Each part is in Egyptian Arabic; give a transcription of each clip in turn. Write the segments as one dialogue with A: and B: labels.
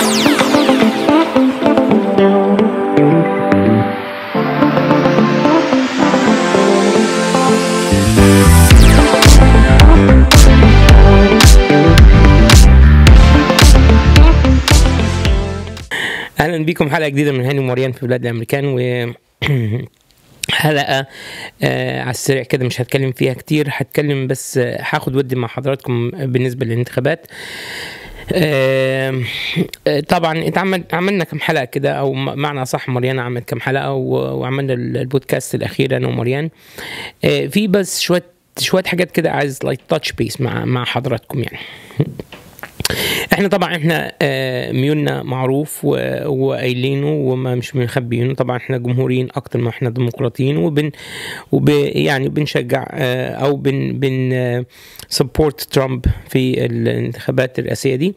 A: اهلا بيكم حلقه جديده من هاني ومريان في بلاد الامريكان و حلقة آه على السريع كده مش هتكلم فيها كتير هتكلم بس آه، هاخد ودي مع حضراتكم بالنسبة للانتخابات آه آه، طبعا اتعمل عملنا كم حلقة كده او م- معنى صح مريان عملت كم حلقة و- وعملنا ال- البودكاست الأخير أنا ومريان آه في بس شوية شوية حاجات كده عايز لايك تاتش بيس مع مع حضراتكم يعني احنا طبعا احنا آه، ميولنا معروف و- وقايلينه وما مش مخبيينه طبعا احنا جمهوريين اكتر ما احنا ديمقراطيين وبن وب يعني بنشجع آه، او بن بن سبورت ترامب في الانتخابات الرئاسيه دي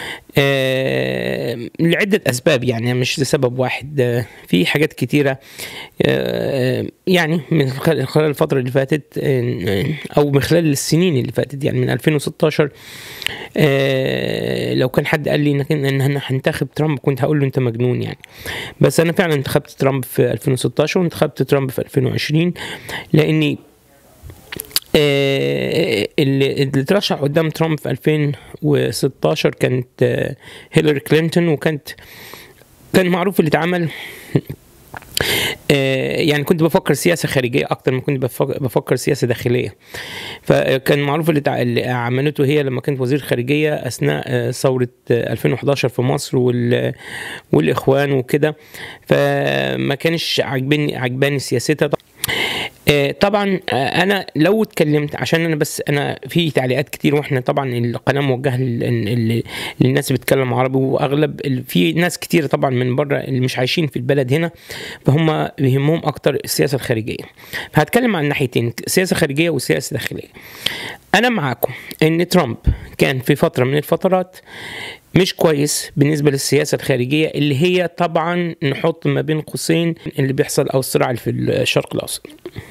A: آه، لعده اسباب يعني مش لسبب واحد آه، في حاجات كتيره آه، يعني من خلال خلال الفتره اللي فاتت آه، او من خلال السنين اللي فاتت يعني من 2016 آه، لو كان حد قال لي انك ان انا هنتخب ترامب كنت هقول له انت مجنون يعني بس انا فعلا انتخبت ترامب في 2016 وانتخبت ترامب في 2020 لاني آه، اللي اللي اترشح قدام ترامب في 2016 كانت آه، هيلاري كلينتون وكانت كان معروف اللي اتعمل آه، يعني كنت بفكر سياسه خارجيه اكتر ما كنت بفكر, بفكر سياسه داخليه فكان معروف اللي, تع- اللي عملته هي لما كانت وزير خارجيه اثناء آه، ثوره آه، 2011 في مصر وال والاخوان وكده فما كانش عاجبني عجباني سياستها آه، طبعا آه، انا لو اتكلمت عشان انا بس انا في تعليقات كتير واحنا طبعا القناه موجهه لل- لل- للناس اللي بتتكلم عربي واغلب ال- في ناس كتير طبعا من بره اللي مش عايشين في البلد هنا فهم بيهمهم اكتر السياسه الخارجيه فهتكلم عن ناحيتين سياسه خارجيه وسياسه داخليه انا معاكم ان ترامب كان في فتره من الفترات مش كويس بالنسبه للسياسه الخارجيه اللي هي طبعا نحط ما بين قوسين اللي بيحصل او الصراع اللي في الشرق الاوسط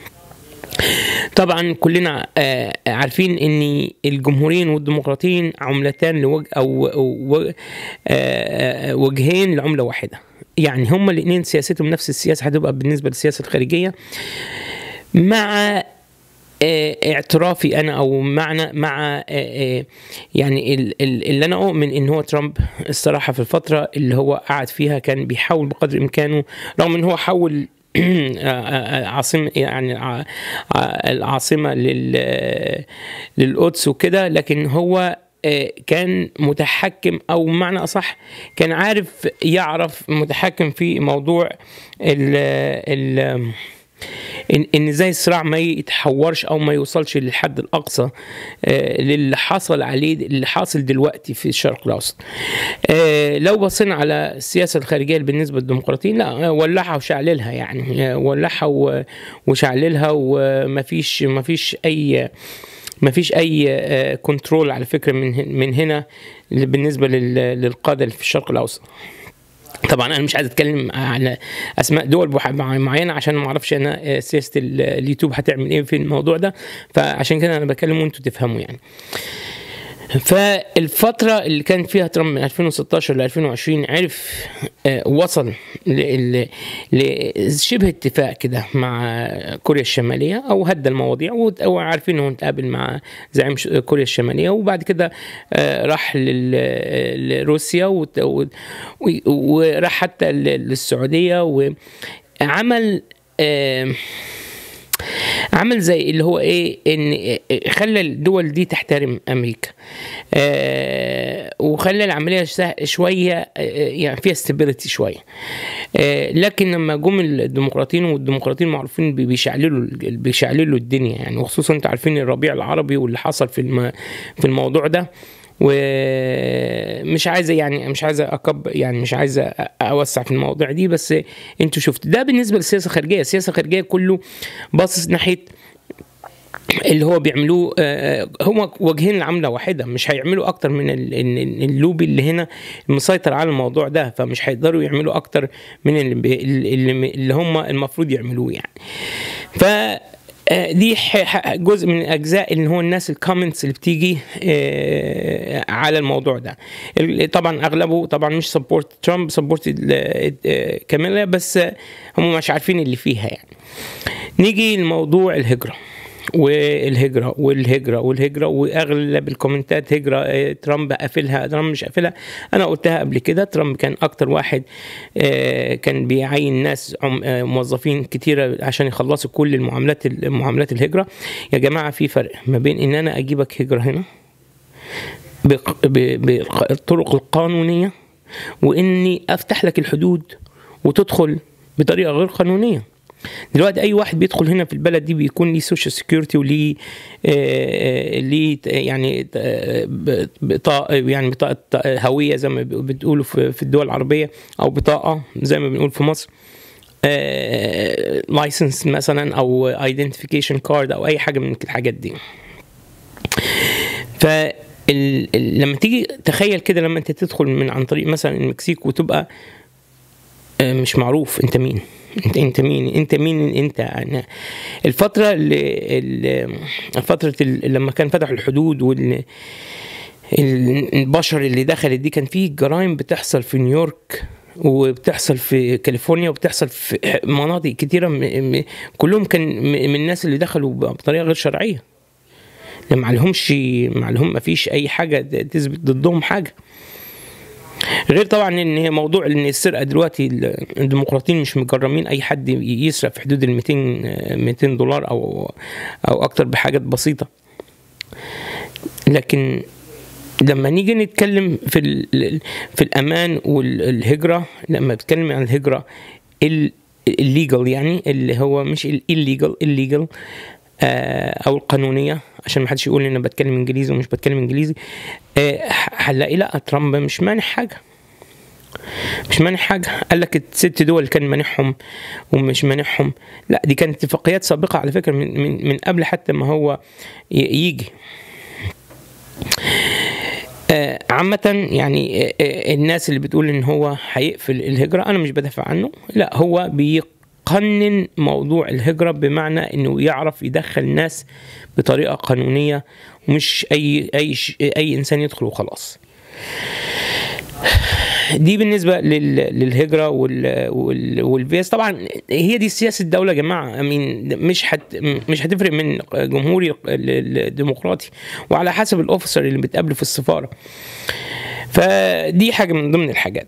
A: طبعا كلنا آه، عارفين ان الجمهوريين والديمقراطيين عملتان لوجه او أو- و- آه، وجهين لعمله واحده يعني هما الاثنين سياستهم نفس السياسه هتبقى بالنسبه للسياسه الخارجيه مع آه، اعترافي انا او معنى مع آه، آه، يعني ال- ال- اللي انا اؤمن ان هو ترامب الصراحه في الفتره اللي هو قعد فيها كان بيحاول بقدر امكانه رغم ان هو حول عاصمة يعني ع- ع- العاصمة لل للقدس وكده لكن هو آه، كان متحكم او معنى اصح كان عارف يعرف متحكم في موضوع ال ال ان ان ازاي الصراع ما يتحورش او ما يوصلش للحد الاقصى آه، للي حصل عليه اللي حاصل دلوقتي في الشرق الاوسط آه، لو بصينا على السياسه الخارجيه بالنسبه للديمقراطيين لا آه، ولعها وشعللها يعني آه، ولعها و- وشعللها ومفيش مفيش اي ما فيش اي كنترول على فكره من من هنا بالنسبه لل- للقاده اللي في الشرق الاوسط طبعا انا مش عايز اتكلم على اسماء دول بح- معينه عشان ما اعرفش انا آه، سياسه ال- اليوتيوب هتعمل ايه في الموضوع ده فعشان كده انا بكلم وانتوا تفهموا يعني فالفترة اللي كان فيها ترامب من 2016 ل 2020 عرف آه، وصل ل- ل- لشبه اتفاق كده مع كوريا الشمالية أو هدى المواضيع وت- وعارفين إنه نتقابل مع زعيم ش- كوريا الشمالية وبعد كده آه، راح لل- لروسيا وت- و- و- وراح حتى ل- للسعودية وعمل آه، عمل زي اللي هو ايه ان خلى الدول دي تحترم امريكا آه وخلى العمليه سه- شويه آه، يعني فيها استابيليتي شويه آه لكن لما جم الديمقراطيين والديمقراطيين معروفين بي- بيشعللوا بيشعللوا الدنيا يعني وخصوصا انتوا عارفين الربيع العربي واللي حصل في الم في الموضوع ده ومش عايزه يعني مش عايزه اكب يعني مش عايزه اوسع في المواضيع دي بس انتوا شفتوا ده بالنسبه للسياسه الخارجيه السياسه الخارجيه كله باصص ناحيه اللي هو بيعملوه آه، هم وجهين لعمله واحده مش هيعملوا اكتر من ال- ال- ال- اللوبي اللي هنا مسيطر على الموضوع ده فمش هيقدروا يعملوا اكتر من اللي, بي- اللي, اللي هم المفروض يعملوه يعني ف آه، دي ح- ح- جزء من اجزاء اللي هو الناس الكومنتس اللي بتيجي آه، على الموضوع ده ال- طبعا اغلبه طبعا مش سبورت ترامب سبورت كاميلا بس آه، هم مش عارفين اللي فيها يعني نيجي لموضوع الهجره والهجره والهجره والهجره واغلب الكومنتات هجره آه، ترامب قافلها ترامب مش قافلها انا قلتها قبل كده ترامب كان اكتر واحد آه، كان بيعين ناس عم- آه، موظفين كتيره عشان يخلصوا كل المعاملات معاملات الهجره يا جماعه في فرق ما بين ان انا اجيبك هجره هنا بق- ب- بالطرق القانونيه واني افتح لك الحدود وتدخل بطريقه غير قانونيه دلوقتي اي واحد بيدخل هنا في البلد دي بيكون ليه سوشيال سكيورتي وليه آه، ليه ت- يعني آه، ب- بطاقه يعني بطاقه هويه زي ما بتقولوا في في الدول العربيه او بطاقه زي ما بنقول في مصر لايسنس مثلا او ايدنتيفيكيشن كارد او اي حاجه من الحاجات دي ف ال- ال- لما تيجي تخيل كده لما انت تدخل من عن طريق مثلا المكسيك وتبقى آه، مش معروف انت مين انت انت مين انت مين انت أنا الفتره اللي اللي- فتره ال- لما كان فتحوا الحدود وال ال- البشر اللي دخلت دي كان في جرائم بتحصل في نيويورك وبتحصل في كاليفورنيا وبتحصل في مناطق كتيره م... م... كلهم كان م- من الناس اللي دخلوا بطريقه غير شرعيه ما عليهمش ما عليهم ما فيش اي حاجه تثبت ضدهم حاجه غير طبعا ان هي موضوع ان السرقه دلوقتي الديمقراطيين مش مجرمين اي حد يسرق في حدود ال 200 200 دولار او او اكتر بحاجات بسيطه لكن لما نيجي نتكلم في ال- في الامان والهجره لما بتكلم عن الهجره الليجل يعني اللي هو مش الليجل الليجل او القانونيه عشان ما حدش يقول ان انا بتكلم انجليزي ومش بتكلم انجليزي آه، هنلاقي لا ترامب مش مانع حاجه مش مانع حاجه قال لك الست دول كان مانعهم ومش مانعهم لا دي كانت اتفاقيات سابقه على فكره من من, من قبل حتى ما هو ي- يجي آه، عامة يعني آه، آه، الناس اللي بتقول ان هو هيقفل الهجرة انا مش بدافع عنه لا هو بيقنن موضوع الهجرة بمعنى انه يعرف يدخل ناس بطريقة قانونية ومش اي اي ش- اي انسان يدخل وخلاص دي بالنسبه لل- للهجره وال وال والفيز طبعا هي دي سياسه الدوله يا جماعه امين مش هت مش هتفرق من جمهوري الديمقراطي وعلى حسب الاوفيسر اللي بتقابله في السفاره فدي حاجه من ضمن الحاجات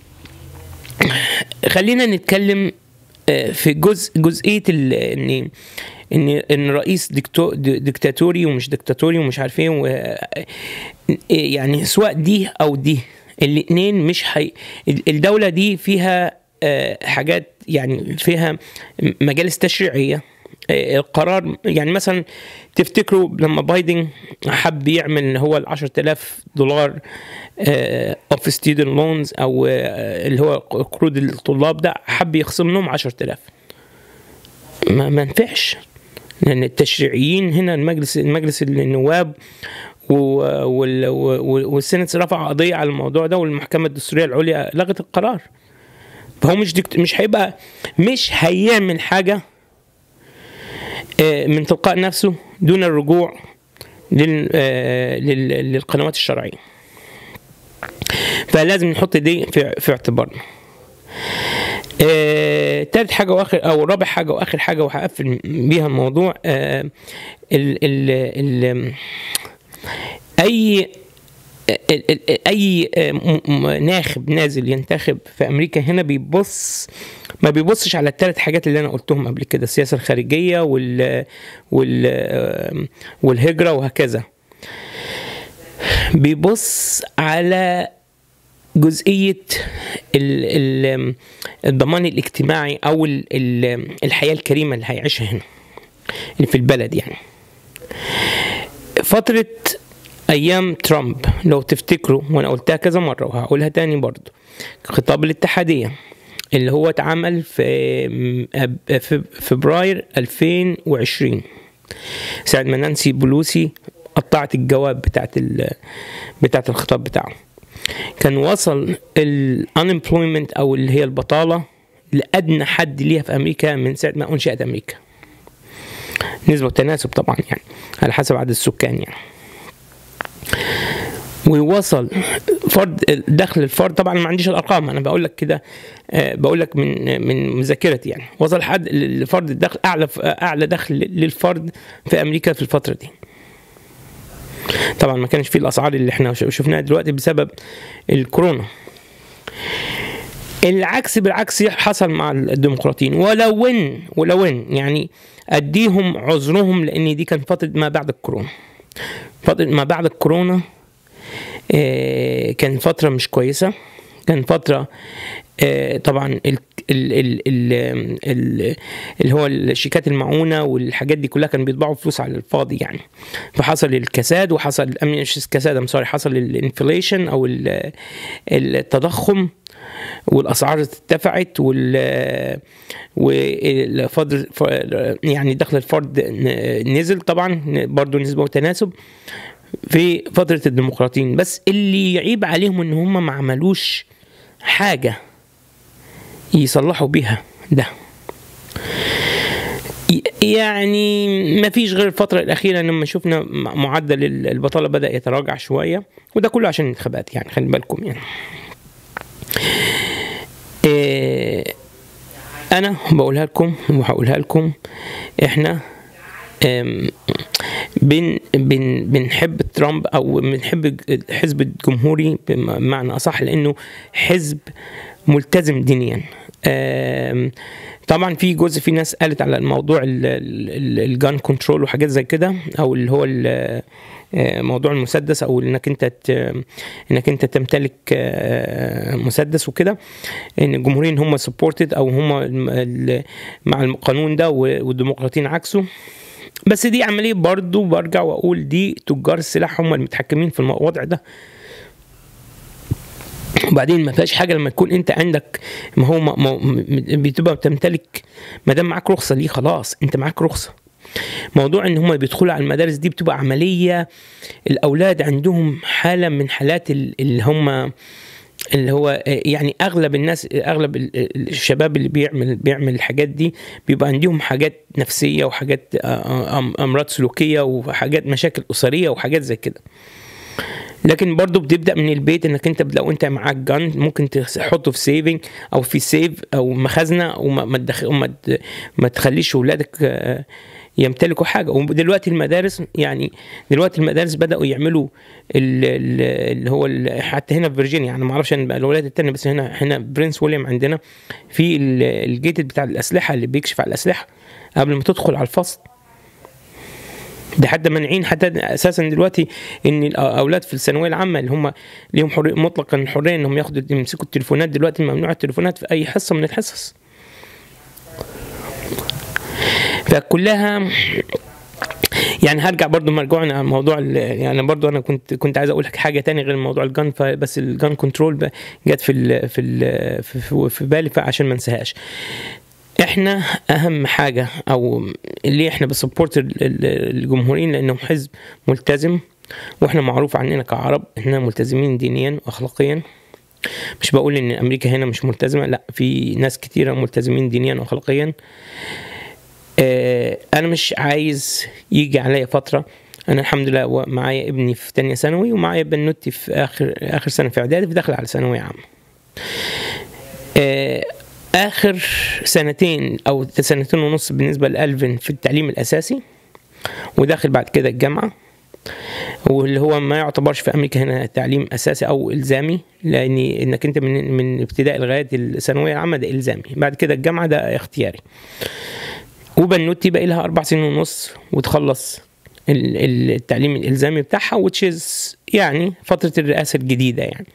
A: خلينا نتكلم آه، في جزء جزئيه ال- ان ان ان رئيس ديكتو ديكتاتوري ومش ديكتاتوري ومش عارف ايه و- يعني سواء دي او دي الاثنين مش حي... الدوله دي فيها آه، حاجات يعني فيها مجالس تشريعيه آه، القرار يعني مثلا تفتكروا لما بايدن حب يعمل اللي هو ال 10000 دولار اوف ستودنت لونز او آه، اللي هو قروض الطلاب ده حب يخصم لهم 10000 ما ما نفعش لان التشريعيين هنا المجلس المجلس النواب و- وال- وال- والسنت رفع قضيه على الموضوع ده والمحكمه الدستوريه العليا لغت القرار فهو مش دكت... مش هيبقى مش هيعمل حاجه آه، من تلقاء نفسه دون الرجوع لل... آه، لل... للقنوات الشرعيه فلازم نحط دي في, في اعتبارنا آه، تالت حاجة وآخر أو رابع حاجة وآخر حاجة وهقفل بيها الموضوع آه، ال ال ال أي ال- ال- اي م- م- ناخب نازل ينتخب في امريكا هنا بيبص ما بيبصش على الثلاث حاجات اللي انا قلتهم قبل كده السياسه الخارجيه وال وال والهجره وهكذا بيبص على جزئيه ال ال الضمان الاجتماعي او ال ال الحياه الكريمه اللي هيعيشها هنا اللي في البلد يعني فتره ايام ترامب لو تفتكروا وانا قلتها كذا مره وهقولها تاني برضو خطاب الاتحاديه اللي هو اتعمل في في فبراير 2020 ساعة ما نانسي بلوسي قطعت الجواب بتاعت ال بتاعت الخطاب بتاعه كان وصل ال unemployment او اللي هي البطاله لادنى حد ليها في امريكا من ساعه ما انشات امريكا نسبة وتناسب طبعا يعني على حسب عدد السكان يعني ويوصل فرد دخل الفرد طبعا ما عنديش الارقام انا بقول لك كده آه، بقول لك من من مذاكرتي يعني وصل حد لفرد الدخل اعلى اعلى دخل للفرد في امريكا في الفتره دي طبعا ما كانش فيه الاسعار اللي احنا شفناها دلوقتي بسبب الكورونا العكس بالعكس حصل مع الديمقراطيين ولو ان ولو ان يعني اديهم عذرهم لان دي كانت فتره ما بعد الكورونا فتره ما بعد الكورونا آه، كان فتره مش كويسه كان فتره آه، طبعا ال ال ال ال ال اللي هو الشيكات المعونه والحاجات دي كلها كانوا بيطبعوا فلوس على الفاضي يعني فحصل الكساد وحصل مش الكساد سوري حصل الانفليشن او التضخم والاسعار ارتفعت وال والفضل يعني دخل الفرد نزل طبعا برضه نسبه وتناسب في فتره الديمقراطيين بس اللي يعيب عليهم ان هم ما عملوش حاجه يصلحوا بيها ده يعني ما فيش غير الفترة الأخيرة لما شفنا معدل البطالة بدأ يتراجع شوية وده كله عشان الانتخابات يعني خلي بالكم يعني إيه أنا بقولها لكم وهقولها لكم إحنا بن بن بنحب ترامب او بنحب الحزب الجمهوري بمعنى اصح لانه حزب ملتزم دينيا طبعا في جزء في ناس قالت على الموضوع الجان كنترول وحاجات زي كده او اللي هو آه، موضوع المسدس او انك انت انك انت تمتلك آه، مسدس وكده ان الجمهوريين هم سبورتد او هم مع القانون ده والديمقراطيين عكسه بس دي عمليه برضو برجع واقول دي تجار السلاح هم المتحكمين في الوضع ده وبعدين ما فيهاش حاجه لما تكون انت عندك ما هو ما ما بتبقى بتمتلك ما دام معاك رخصه ليه خلاص انت معاك رخصه موضوع ان هم بيدخلوا على المدارس دي بتبقى عمليه الاولاد عندهم حاله من حالات اللي هم اللي هو يعني اغلب الناس اغلب الشباب اللي بيعمل بيعمل الحاجات دي بيبقى عندهم حاجات نفسيه وحاجات امراض سلوكيه وحاجات مشاكل اسريه وحاجات زي كده لكن برضو بتبدا من البيت انك انت لو انت معاك جن ممكن تحطه في سيفنج او في سيف او مخزنه وما ما, تدخل ما تخليش اولادك آه، يمتلكوا حاجه ودلوقتي المدارس يعني دلوقتي المدارس بداوا يعملوا اللي هو حتى هنا في فيرجينيا يعني ما اعرفش الولايات الثانيه بس هنا هنا برنس ويليام عندنا في الجيت بتاع الاسلحه اللي بيكشف على الاسلحه قبل ما تدخل على الفصل ده حتى مانعين حتى اساسا دلوقتي ان الاولاد في الثانويه العامه اللي هم ليهم حريه مطلقا الحريه انهم ياخدوا يمسكوا التليفونات دلوقتي ممنوع التليفونات في اي حصه من الحصص فكلها يعني هرجع برضو مرجوعنا على موضوع يعني برضو انا كنت كنت عايز اقول لك حاجه تاني غير موضوع الجان بس الجان كنترول جت في ال في ال في, في بالي فعشان ما انساهاش احنا اهم حاجه او اللي احنا بسبورت الجمهوريين لانهم حزب ملتزم واحنا معروف عننا كعرب احنا ملتزمين دينيا واخلاقيا مش بقول ان امريكا هنا مش ملتزمه لا في ناس كتيره ملتزمين دينيا واخلاقيا اه انا مش عايز يجي عليا فتره انا الحمد لله معايا ابني في تانية ثانوي ومعايا بنوتي في اخر اخر سنه في اعدادي في داخل على ثانويه عامه اه اخر سنتين او سنتين ونص بالنسبه لالفن في التعليم الاساسي وداخل بعد كده الجامعه واللي هو ما يعتبرش في امريكا هنا تعليم اساسي او الزامي لان انك انت من من ابتدائي لغايه الثانويه العامه ده الزامي بعد كده الجامعه ده اختياري وبنوتي بقى لها اربع سنين ونص وتخلص التعليم الالزامي بتاعها وتشيز يعني فتره الرئاسه الجديده يعني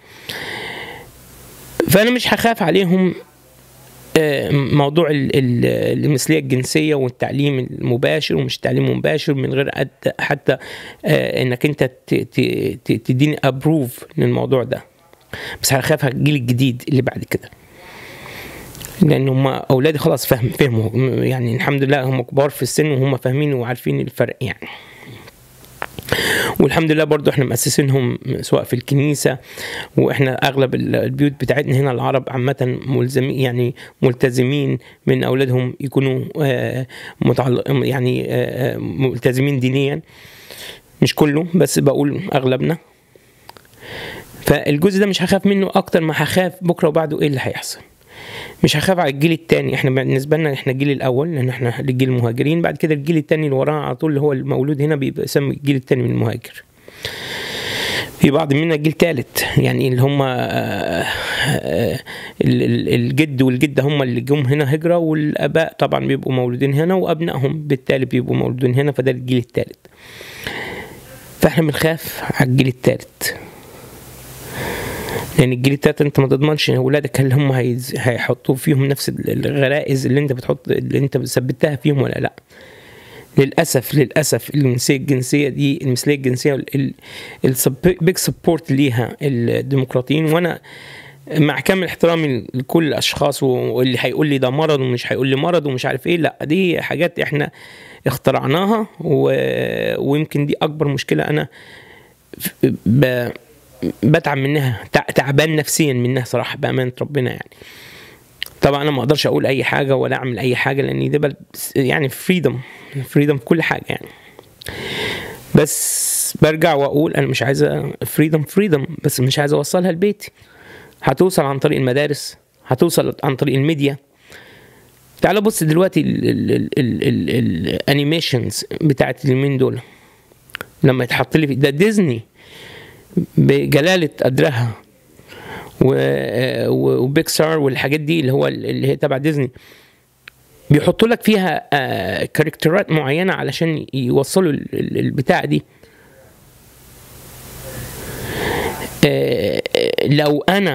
A: فانا مش هخاف عليهم آه، موضوع المثليه الجنسيه والتعليم المباشر ومش التعليم المباشر من غير حتى آه، انك انت تديني ابروف للموضوع ده بس هخاف على الجيل الجديد اللي بعد كده لان هم اولادي خلاص فهم فهموا يعني الحمد لله هم كبار في السن وهم فاهمين وعارفين الفرق يعني والحمد لله برضو احنا مؤسسينهم سواء في الكنيسه واحنا اغلب البيوت بتاعتنا هنا العرب عامه ملزمين يعني ملتزمين من اولادهم يكونوا آه، متعلق يعني آه، آه، ملتزمين دينيا مش كله بس بقول اغلبنا فالجزء ده مش هخاف منه اكتر ما هخاف بكره وبعده ايه اللي هيحصل مش هخاف على الجيل الثاني احنا بالنسبه لنا احنا الجيل الاول لان احنا الجيل المهاجرين بعد كده الجيل الثاني اللي ورانا على طول اللي هو المولود هنا بيبقى يسمى الجيل الثاني من المهاجر في بعض منا جيل ثالث يعني اللي هم آه، آه، ال- ال- الجد والجده هم اللي جم هنا هجره والاباء طبعا بيبقوا مولودين هنا وابنائهم بالتالي بيبقوا مولودين هنا فده الجيل الثالث فاحنا بنخاف على الجيل الثالث لان الجيل التالت انت ما تضمنش ان اولادك هل هم هيز- هيحطوا فيهم نفس ال- الغرائز اللي انت بتحط اللي انت ثبتها فيهم ولا لا للاسف للاسف الجنسيه الجنسيه دي المثليه الجنسيه البيج سبورت ليها الديمقراطيين وانا مع كامل احترامي لكل الاشخاص واللي هيقول لي ده مرض ومش هيقول لي مرض ومش عارف ايه لا دي حاجات احنا اخترعناها و... ويمكن دي اكبر مشكله انا ب... بتعب منها تع- تعبان نفسيا منها صراحه بامانه ربنا يعني طبعا انا ما اقدرش اقول اي حاجه ولا اعمل اي حاجه لان ده بل يعني فريدم فريدم في كل حاجه يعني بس برجع واقول انا مش عايزه فريدم فريدم بس مش عايز اوصلها لبيتي هتوصل عن طريق المدارس هتوصل عن طريق الميديا تعال بص دلوقتي الانيميشنز بتاعت اليومين دول لما يتحط لي في- ده ديزني بجلاله قدرها و- و- وبيكسار والحاجات دي اللي هو اللي هي تبع ديزني بيحطوا لك فيها آه، كاركترات معينه علشان يوصلوا ال- ال- البتاع دي آه، آه، لو انا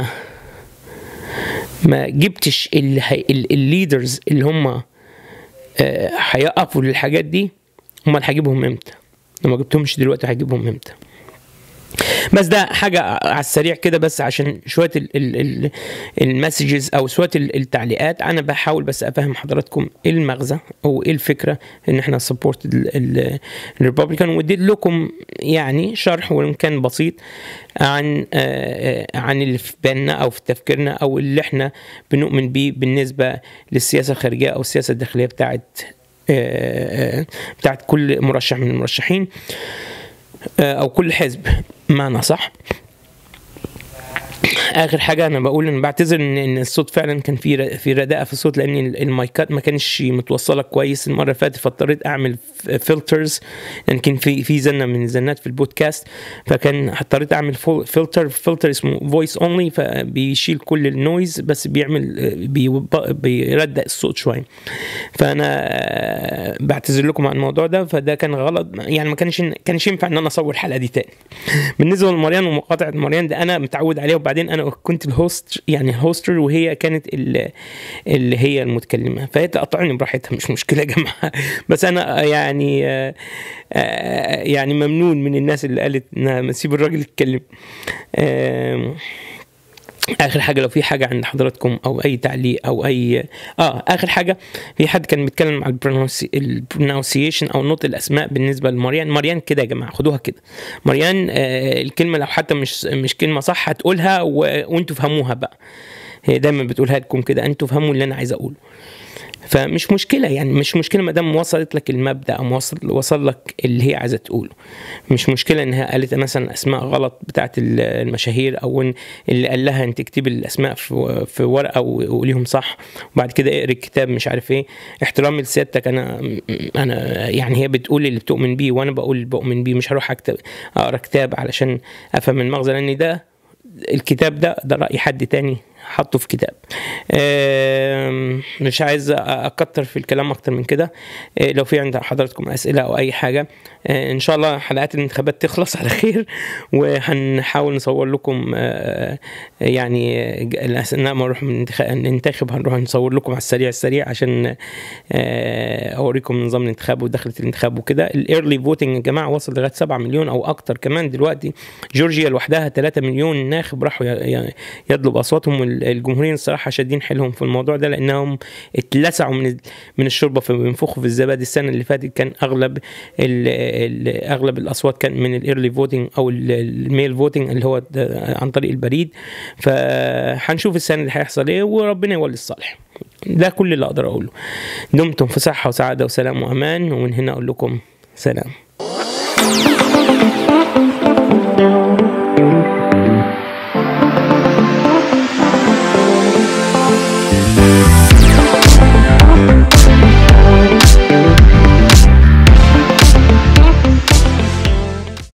A: ما جبتش اللي هي- ال- الليدرز اللي هم آه، هيقفوا للحاجات دي امال هجيبهم امتى لو ما جبتهمش دلوقتي هجيبهم امتى بس ده حاجة على السريع كده بس عشان شوية المسجز أو شوية ال- التعليقات أنا بحاول بس أفهم حضراتكم إيه المغزى أو إيه الفكرة إن إحنا سبورت الريبابليكان واديت لكم يعني شرح وإن كان بسيط عن آه، آه، عن اللي في بالنا أو في تفكيرنا أو اللي إحنا بنؤمن بيه بالنسبة للسياسة الخارجية أو السياسة الداخلية بتاعت آه، آه، بتاعت كل مرشح من المرشحين آه، او كل حزب معنى صح اخر حاجه انا بقول ان بعتذر ان ان الصوت فعلا كان في ر- في رداءه في الصوت لان ال- المايكات ما كانش متوصله كويس المره اللي فاتت فاضطريت اعمل فلترز لان كان في في زنه من الزنات في البودكاست فكان اضطريت اعمل فلتر فلتر اسمه فويس اونلي فبيشيل كل النويز بس بيعمل آه، بيوب- بيردق الصوت شويه فانا آه، بعتذر لكم عن الموضوع ده فده كان غلط يعني ما كانش كانش ينفع ان انا اصور الحلقه دي تاني بالنسبه لمريان ومقاطعه مريان ده انا متعود عليها وبعدين انا كنت الهوست يعني الهوستر وهي كانت ال- اللي هي المتكلمه فهي تقطعني براحتها مش مشكله يا جماعه بس انا يعني آه، آه، يعني ممنون من الناس اللي قالت انها ما تسيب الراجل يتكلم آم، اخر حاجه لو في حاجه عند حضراتكم او اي تعليق او اي اه اخر حاجه في حد كان بيتكلم على البرونسيشن او نطق الاسماء بالنسبه لمريان مريان كده يا جماعه خدوها كده مريان آه الكلمه لو حتى مش مش كلمه صح هتقولها و... وانتوا فهموها بقى هي دايما بتقولها لكم كده انتوا فهموا اللي انا عايز اقوله فمش مشكله يعني مش مشكله ما دام وصلت لك المبدا او وصل وصل لك اللي هي عايزه تقوله مش مشكله انها قالت مثلا اسماء غلط بتاعت المشاهير او إن اللي قال لها انت اكتبي الاسماء في في ورقه وقوليهم صح وبعد كده اقري الكتاب مش عارف ايه احترامي لسيادتك انا انا يعني هي بتقول اللي بتؤمن بيه وانا بقول اللي بؤمن بيه مش هروح اكتب اقرا كتاب علشان افهم المغزى لان ده الكتاب ده ده راي حد تاني حطه في كتاب آم، مش عايز اكتر في الكلام اكتر من كده آه، لو في عند حضراتكم اسئله او اي حاجه آه، ان شاء الله حلقات الانتخابات تخلص على خير وهنحاول نصور لكم آه، يعني آه، اثناء ما نروح من انتخ- ننتخب هنروح نصور لكم على السريع السريع عشان آه، اوريكم نظام الانتخاب ودخلة الانتخاب وكده الايرلي فوتنج يا جماعه وصل لغايه 7 مليون او اكتر كمان دلوقتي جورجيا لوحدها 3 مليون ناخب راحوا ي- ي- يطلب اصواتهم الجمهوريين الصراحه شادين حيلهم في الموضوع ده لانهم اتلسعوا من من الشوربه فبينفخوا في الزبادي السنه اللي فاتت كان اغلب ال ال اغلب الاصوات كان من الايرلي فوتنج او الميل فوتنج اللي هو عن طريق البريد فهنشوف السنه اللي هيحصل ايه وربنا يولي الصالح ده كل اللي اقدر اقوله دمتم في صحه وسعاده وسلام وامان ومن هنا اقول لكم سلام